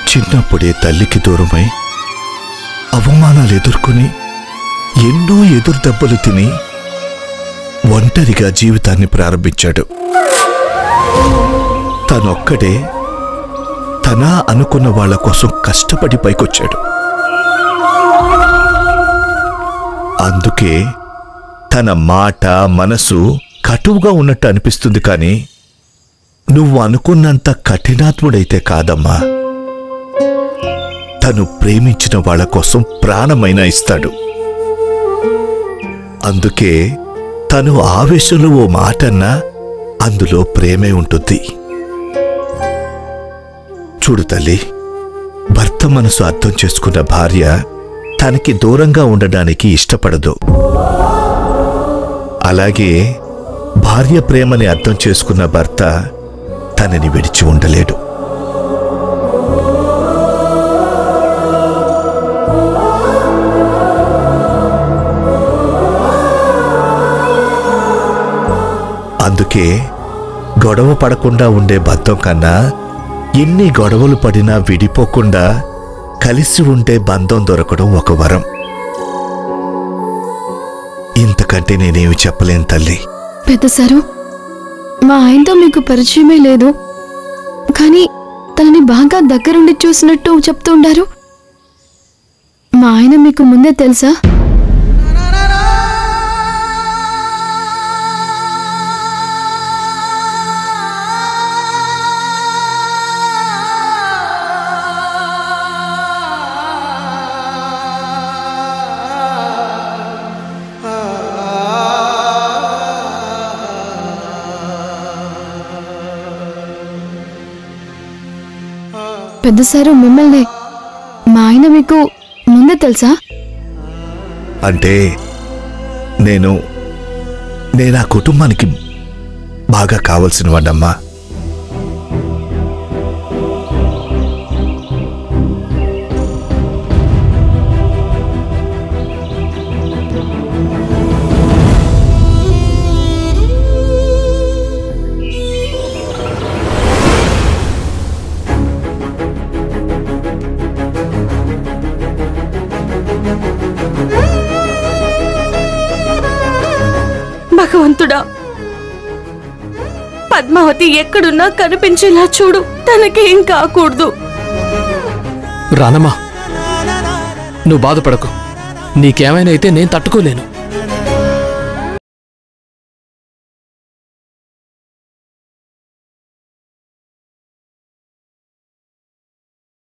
చిన్నప్పుడే తల్లికి దూరమై అవమానాలు ఎదుర్కొని ఎన్నో ఎదురు దెబ్బలు తిని ఒంటరిగా జీవితాన్ని ప్రారంభించాడు తనొక్కడే తన అనుకున్న వాళ్ళ కోసం కష్టపడి పైకొచ్చాడు అందుకే తన మాట మనసు కటువుగా ఉన్నట్టు అనిపిస్తుంది కానీ నువ్వు అనుకున్నంత కఠినాత్ముడైతే కాదమ్మా తను ప్రేమించిన వాళ్ళ కోసం ప్రాణమైనా ఇస్తాడు అందుకే తను ఆవేశంలో ఓ మాటన్నా అందులో ప్రేమే ఉంటుంది చూడు తల్లి భర్త మనసు అర్థం చేసుకున్న భార్య తనకి దూరంగా ఉండడానికి ఇష్టపడదు అలాగే భార్య ప్రేమని అర్థం చేసుకున్న భర్త తనని విడిచి ఉండలేడు అందుకే గొడవ పడకుండా ఉండే బంధం కన్నా ఎన్ని గొడవలు పడినా విడిపోకుండా కలిసి ఉండే బంధం దొరకడం ఒక వరం ఇంతకంటే నేనేమి చెప్పలేను తల్లి పెద్ద సారు మా ఆయనతో మీకు పరిచయమే లేదు కానీ తనని బాగా దగ్గరుండి చూసినట్టు చెప్తూ ఉండారు మా ఆయన మీకు ముందే తెలుసా పెద్ద సారు మిమ్మల్ని మా ఆయన మీకు ముందే తెలుసా అంటే నేను నేను ఆ కుటుంబానికి బాగా కావలసిన వాడమ్మా భగవంతుడా పద్మావతి ఎక్కడున్నా కనిపించేలా చూడు తనకేం కాకూడదు రానమ్మా నువ్వు బాధపడకు నీకేమైనా అయితే నేను తట్టుకోలేను